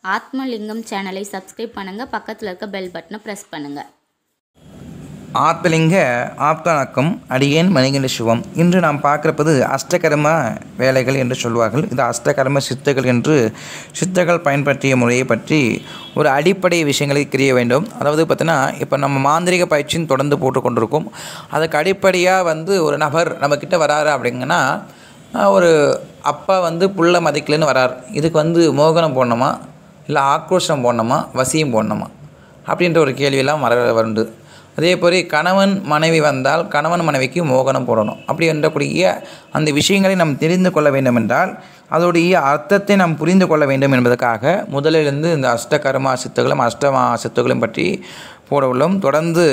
ஆத்மலிங்கம் சேனலை சப்ஸ்கிரைப் பண்ணுங்கள் பக்கத்தில் இருக்க பெல் பட்டனை ப்ரெஸ் பண்ணுங்கள் ஆத்மலிங்க ஆப்தானக்கம் அடியேன் மணிகண்ட சிவம் இன்று நாம் பார்க்கிறப்பது அஷ்டகர்ம வேலைகள் என்று சொல்வார்கள் இது அஷ்டகர்ம சித்தர்கள் என்று சித்தர்கள் பயன்படுத்திய முறையை பற்றி ஒரு அடிப்படை விஷயங்களை தெரிய வேண்டும் அதாவது பார்த்தீங்கன்னா இப்போ நம்ம மாந்திரிக பயிற்சின்னு தொடர்ந்து போட்டு கொண்டிருக்கோம் அதுக்கு அடிப்படையாக வந்து ஒரு நபர் நம்மக்கிட்ட வராரு அப்படிங்கன்னா ஆஹ், ஒரு அப்பா வந்து புள்ள மதிக்கலைன்னு வரார் இதுக்கு வந்து மோகனம் போடணுமா இல்லை ஆக்ரோஷம் போடணுமா வசியம் போடணுமா அப்படின்ற ஒரு கேள்வியெல்லாம் வர வருண்டு அதே போல் கணவன் மனைவி வந்தால் கணவன் மனைவிக்கு மோகனம் போடணும் அப்படி என்றக்கூடிய அந்த விஷயங்களை நாம் தெரிந்து கொள்ள வேண்டும் என்றால் அதோடைய அர்த்தத்தை நாம் புரிந்து கொள்ள வேண்டும் என்பதற்காக முதலிலிருந்து இந்த அஷ்டகர்மா சித்துகளும் அஷ்டமா சித்துகளும் பற்றி போட உள்ளோம் தொடர்ந்து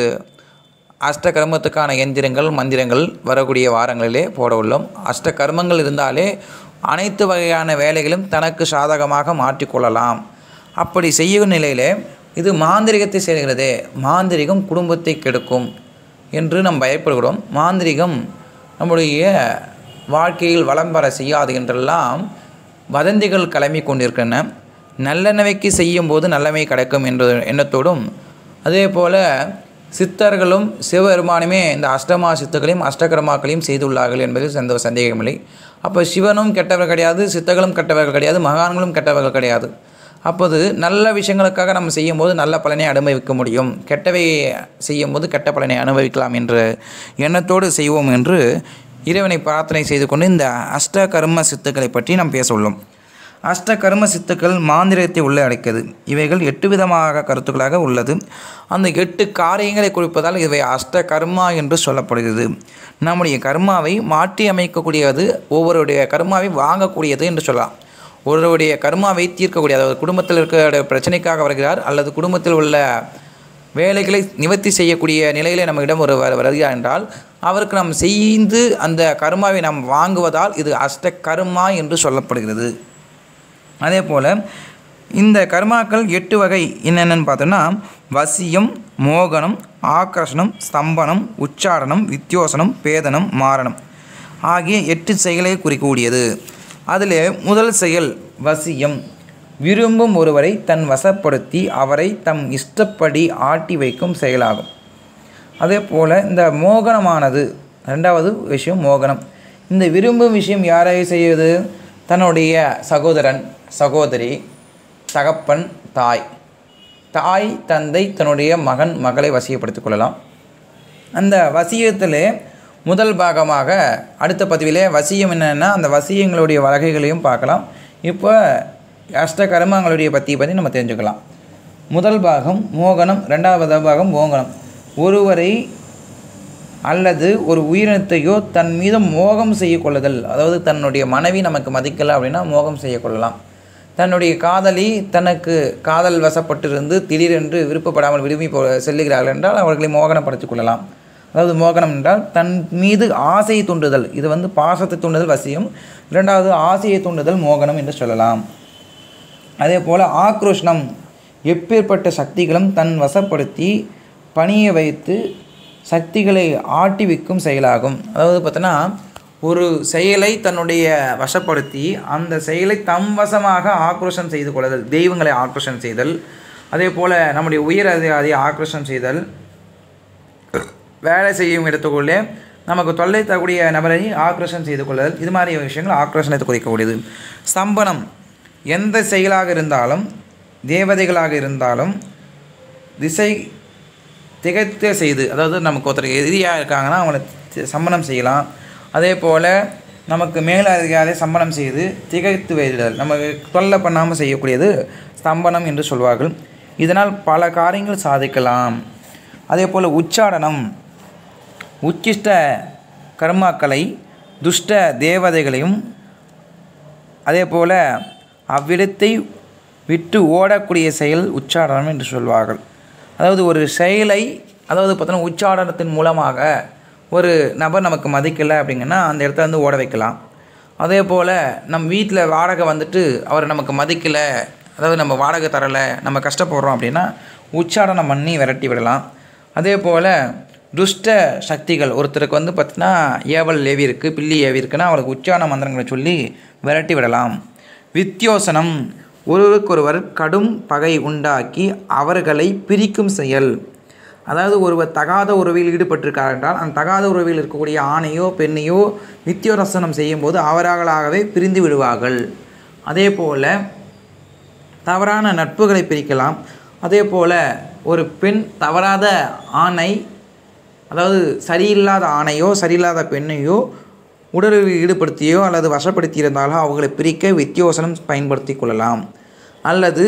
அஷ்டகர்மத்துக்கான எந்திரங்கள் மந்திரங்கள் வரக்கூடிய வாரங்களிலே போட உள்ளோம் அஷ்டகர்மங்கள் இருந்தாலே அனைத்து வகையான வேலைகளும் தனக்கு சாதகமாக மாற்றிக்கொள்ளலாம் அப்படி செய்யும் நிலையிலே இது மாந்திரிகத்தை செய்கிறதே மாந்திரிகம் குடும்பத்தை கெடுக்கும் என்று நாம் பயப்படுகிறோம் மாந்திரிகம் நம்முடைய வாழ்க்கையில் வளம் பெற செய்யாது என்றெல்லாம் வதந்திகள் கிளம்பி கொண்டிருக்கின்றன நல்லெண்ணவைக்கு செய்யும்போது நல்லமை கிடைக்கும் என்ற எண்ணத்தோடும் அதே போல் சித்தர்களும் சிவபெருமானுமே இந்த அஷ்டமா சித்துகளையும் அஷ்டகர்மாக்களையும் செய்துள்ளார்கள் என்பதில் எந்த ஒரு சந்தேகமில்லை அப்போ சிவனும் கெட்டவர் கிடையாது சித்தர்களும் கெட்டவர்கள் கிடையாது மகான்களும் கெட்டவர்கள் கிடையாது அப்போது நல்ல விஷயங்களுக்காக நம்ம செய்யும்போது நல்ல பலனை அனுபவிக்க முடியும் கெட்டவை செய்யும்போது கெட்ட பலனை அனுபவிக்கலாம் என்ற எண்ணத்தோடு செய்வோம் என்று இறைவனை பிரார்த்தனை செய்து கொண்டு இந்த அஷ்ட கர்ம சித்துக்களை பற்றி நாம் பேச உள்ளோம் அஷ்ட கர்ம சித்துக்கள் மாந்திரத்தை உள்ளே அடைக்கிறது இவைகள் எட்டு விதமாக கருத்துக்களாக உள்ளது அந்த எட்டு காரியங்களை குறிப்பதால் இவை அஷ்ட கர்மா என்று சொல்லப்படுகிறது நம்முடைய கர்மாவை மாற்றி அமைக்கக்கூடியது ஒவ்வொருடைய கர்மாவை வாங்கக்கூடியது என்று சொல்லலாம் ஒருவருடைய கர்மாவை தீர்க்கக்கூடிய அதாவது குடும்பத்தில் இருக்கிற பிரச்சனைக்காக வருகிறார் அல்லது குடும்பத்தில் உள்ள வேலைகளை நிவர்த்தி செய்யக்கூடிய நிலையிலே நம்மிடம் ஒரு வரு- வருகிறார் என்றால் அவருக்கு நாம் செய்து அந்த கர்மாவை நாம் வாங்குவதால் இது அஷ்ட கர்மா என்று சொல்லப்படுகிறது அதே போல் இந்த கர்மாக்கள் எட்டு வகை என்னென்னு பார்த்தோன்னா வசியம் மோகனம் ஆக்கர்ஷணம் ஸ்தம்பனம் உச்சாரணம் வித்யோசனம் பேதனம் மாரணம் ஆகிய எட்டு செயலை குறிக்கக்கூடியது அதில் முதல் செயல் வசியம் விரும்பும் ஒருவரை தன் வசப்படுத்தி அவரை தம் இஷ்டப்படி ஆட்டி வைக்கும் செயலாகும் அதே போல் இந்த மோகனமானது ரெண்டாவது விஷயம் மோகனம் இந்த விரும்பும் விஷயம் யாரை செய்வது தன்னுடைய சகோதரன் சகோதரி தகப்பன் தாய் தாய் தந்தை தன்னுடைய மகன் மகளை வசியப்படுத்திக் கொள்ளலாம் அந்த வசியத்தில் முதல் பாகமாக அடுத்த பதிவிலே வசியம் என்னென்னா அந்த வசியங்களுடைய வகைகளையும் பார்க்கலாம் இப்போ அஷ்ட கர்மங்களுடைய பற்றி பற்றி நம்ம தெரிஞ்சுக்கலாம் முதல் பாகம் மோகனம் ரெண்டாவது பாகம் மோகனம் ஒருவரை அல்லது ஒரு உயிரினத்தையோ தன் மீது மோகம் செய்ய கொள்ளுதல் அதாவது தன்னுடைய மனைவி நமக்கு மதிக்கலை அப்படின்னா மோகம் செய்ய கொள்ளலாம் தன்னுடைய காதலி தனக்கு காதல் வசப்பட்டிருந்து திடீரென்று விருப்பப்படாமல் விரும்பி போ செல்லுகிறார்கள் என்றால் அவர்களை மோகனப்படுத்திக் கொள்ளலாம் அதாவது மோகனம் என்றால் தன் மீது ஆசையை தூண்டுதல் இது வந்து பாசத்தை தூண்டுதல் வசியம் இரண்டாவது ஆசையை தூண்டுதல் மோகனம் என்று சொல்லலாம் அதே போல் ஆக்ரோஷனம் எப்பேற்பட்ட சக்திகளும் தன் வசப்படுத்தி பணிய வைத்து சக்திகளை ஆட்டி விக்கும் செயலாகும் அதாவது பார்த்தோன்னா ஒரு செயலை தன்னுடைய வசப்படுத்தி அந்த செயலை தம் வசமாக ஆக்ரோஷம் செய்து கொள்ளுதல் தெய்வங்களை ஆக்ரோஷம் செய்தல் அதே போல் நம்முடைய உயர் அதிகாரியை ஆக்ரோஷம் செய்தல் வேலை செய்யும் இடத்துக்குள்ளே நமக்கு தொல்லை தரக்கூடிய நபரை ஆக்ரோஷம் செய்து கொள்ளுதல் இது மாதிரி விஷயங்கள் ஆக்ரோஷனத்தை குறிக்கக்கூடியது ஸ்தம்பனம் எந்த செயலாக இருந்தாலும் தேவதைகளாக இருந்தாலும் திசை திகைத்த செய்து அதாவது நமக்கு ஒருத்தர் எதிரியாக இருக்காங்கன்னா அவங்கள தி- சம்மனம் செய்யலாம் அதே போல் நமக்கு மேல் அதிகாரி சம்மனம் செய்து திகைத்து வைதல் நமக்கு தொல்லை பண்ணாமல் செய்யக்கூடியது ஸ்தம்பனம் என்று சொல்வார்கள் இதனால் பல காரியங்கள் சாதிக்கலாம் அதே போல் உச்சாடனம் உச்சிஷ்ட கர்மாக்களை துஷ்ட தேவதைகளையும் அதே போல் அவ்விடத்தை விட்டு ஓடக்கூடிய செயல் உச்சாடனம் என்று சொல்வார்கள் அதாவது ஒரு செயலை அதாவது பார்த்தோன்னா உச்சாடனத்தின் மூலமாக ஒரு நபர் நமக்கு மதிக்கலை அப்படிங்கன்னா அந்த இடத்த வந்து ஓட வைக்கலாம் அதே போல் நம் வீட்டில் வாடகை வந்துட்டு அவர் நமக்கு மதிக்கலை அதாவது நம்ம வாடகை தரலை நம்ம கஷ்டப்படுறோம் அப்படின்னா உச்சாடனம் பண்ணி விரட்டி விடலாம் அதே போல் துஷ்ட சக்திகள் ஒருத்தருக்கு வந்து பார்த்தீங்கன்னா ஏவல் ஏவி இருக்குது பில்லி ஏவி இருக்குன்னா அவளுக்கு உச்சாரண மந்திரங்களை சொல்லி விரட்டி விடலாம் வித்தியோசனம் ஒருவருக்கொருவர் கடும் பகை உண்டாக்கி அவர்களை பிரிக்கும் செயல் அதாவது ஒருவர் தகாத உறவில் ஈடுபட்டிருக்கார் என்றால் அந்த தகாத உறவில் இருக்கக்கூடிய ஆணையோ பெண்ணையோ வித்தியோரசனம் செய்யும்போது அவர்களாகவே பிரிந்து விடுவார்கள் அதே போல் தவறான நட்புகளை பிரிக்கலாம் அதே போல் ஒரு பெண் தவறாத ஆணை அதாவது சரியில்லாத ஆணையோ சரியில்லாத பெண்ணையோ உடலில் ஈடுபடுத்தியோ அல்லது வசப்படுத்தியிருந்தாலோ அவர்களை பிரிக்க வித்தியோசனம் பயன்படுத்தி கொள்ளலாம் அல்லது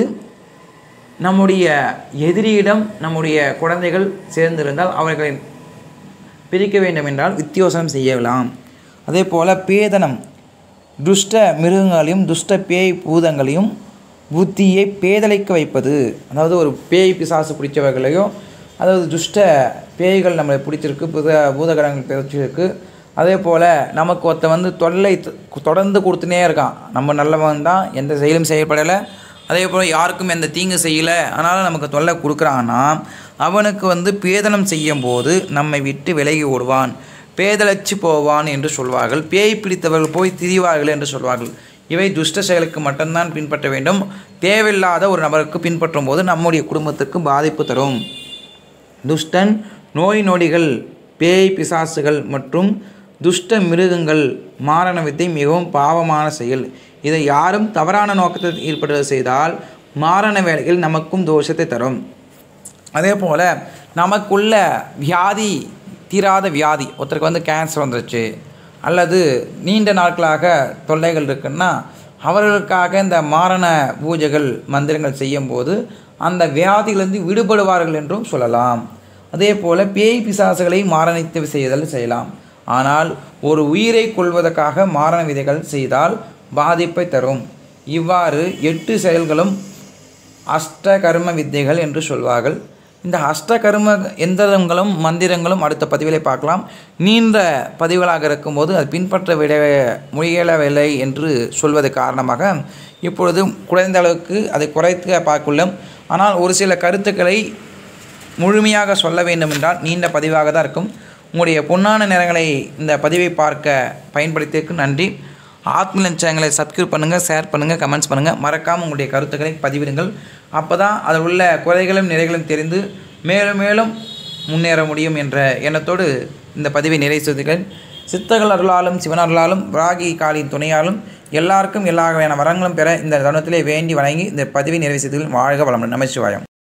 நம்முடைய எதிரியிடம் நம்முடைய குழந்தைகள் சேர்ந்திருந்தால் அவர்களை பிரிக்க வேண்டும் என்றால் வித்தியோசனம் செய்யலாம் அதே போல் பேதனம் துஷ்ட மிருகங்களையும் துஷ்ட பேய் பூதங்களையும் புத்தியை பேதலைக்க வைப்பது அதாவது ஒரு பேய் பிசாசு பிடிச்சவர்களையோ அதாவது துஷ்ட பேய்கள் நம்மளை பிடிச்சிருக்கு புத பூதகரங்கள் பிடிச்சிருக்கு அதே போல் நமக்கு ஒருத்த வந்து தொல்லை த- தொடர்ந்து கொடுத்துனே இருக்கான் நம்ம நல்லவன் தான் எந்த செயலும் செய்யப்படலை அதே போல் யாருக்கும் எந்த தீங்கு செய்யலை அதனால் நமக்கு தொல்லை கொடுக்குறான்னா அவனுக்கு வந்து பேதனம் செய்யும் போது நம்மை விட்டு விலகி ஓடுவான் பேதலச்சு போவான் என்று சொல்வார்கள் பேய் பிடித்தவர்கள் போய் திரிவார்கள் என்று சொல்வார்கள் இவை துஷ்ட செயலுக்கு மட்டும்தான் பின்பற்ற வேண்டும் தேவையில்லாத ஒரு நபருக்கு பின்பற்றும் போது நம்முடைய குடும்பத்துக்கு பாதிப்பு தரும் துஷ்டன் நோய் நொடிகள் பேய் பிசாசுகள் மற்றும் துஷ்ட மிருகங்கள் மாரண வித்தை மிகவும் பாவமான செயல் இதை யாரும் தவறான நோக்கத்தில் ஈடுபடுவது செய்தால் மாரண வேலைகள் நமக்கும் தோஷத்தை தரும் அதே போல் நமக்குள்ள வியாதி தீராத வியாதி ஒருத்தருக்கு வந்து கேன்சர் வந்துருச்சு அல்லது நீண்ட நாட்களாக தொல்லைகள் இருக்குன்னா அவர்களுக்காக இந்த மாரண பூஜைகள் மந்திரங்கள் செய்யும்போது அந்த வியாதியிலிருந்து விடுபடுவார்கள் என்றும் சொல்லலாம் அதே போல் பேய் பிசாசுகளை மாரணித்து செய்தல் செய்யலாம் ஆனால் ஒரு உயிரை கொள்வதற்காக மாரண விதைகள் செய்தால் பாதிப்பை தரும் இவ்வாறு எட்டு செயல்களும் அஷ்டகர்ம வித்தைகள் என்று சொல்வார்கள் இந்த அஷ்டகர்ம எந்திரங்களும் மந்திரங்களும் அடுத்த பதிவிலே பார்க்கலாம் நீண்ட பதிவுகளாக இருக்கும்போது அது பின்பற்ற விட முயலவில்லை என்று சொல்வது காரணமாக இப்பொழுது குறைந்த அளவுக்கு அதை குறைத்து பார்க்குள்ளோம் ஆனால் ஒரு சில கருத்துக்களை முழுமையாக சொல்ல வேண்டும் என்றால் நீண்ட பதிவாக தான் இருக்கும் உங்களுடைய பொன்னான நேரங்களை இந்த பதிவை பார்க்க பயன்படுத்தியதற்கு நன்றி ஆத்மலன் சேனலை சப்ஸ்கிரைப் பண்ணுங்கள் ஷேர் பண்ணுங்கள் கமெண்ட்ஸ் பண்ணுங்கள் மறக்காமல் உங்களுடைய கருத்துக்களை பதிவிடுங்கள் அப்போ தான் அதில் உள்ள குறைகளும் நிறைகளும் தெரிந்து மேலும் மேலும் முன்னேற முடியும் என்ற எண்ணத்தோடு இந்த பதிவை நிறைவு செய்துகிறேன் சித்தர்கள் அருளாலும் சிவன் அருளாலும் ராகி காளியின் துணையாலும் எல்லாருக்கும் எல்லா வகையான வரங்களும் பெற இந்த தருணத்திலே வேண்டி வணங்கி இந்த பதிவை நிறைவு செய்ததில் வாழ்க வளமுடன் நமச்சிவாயம்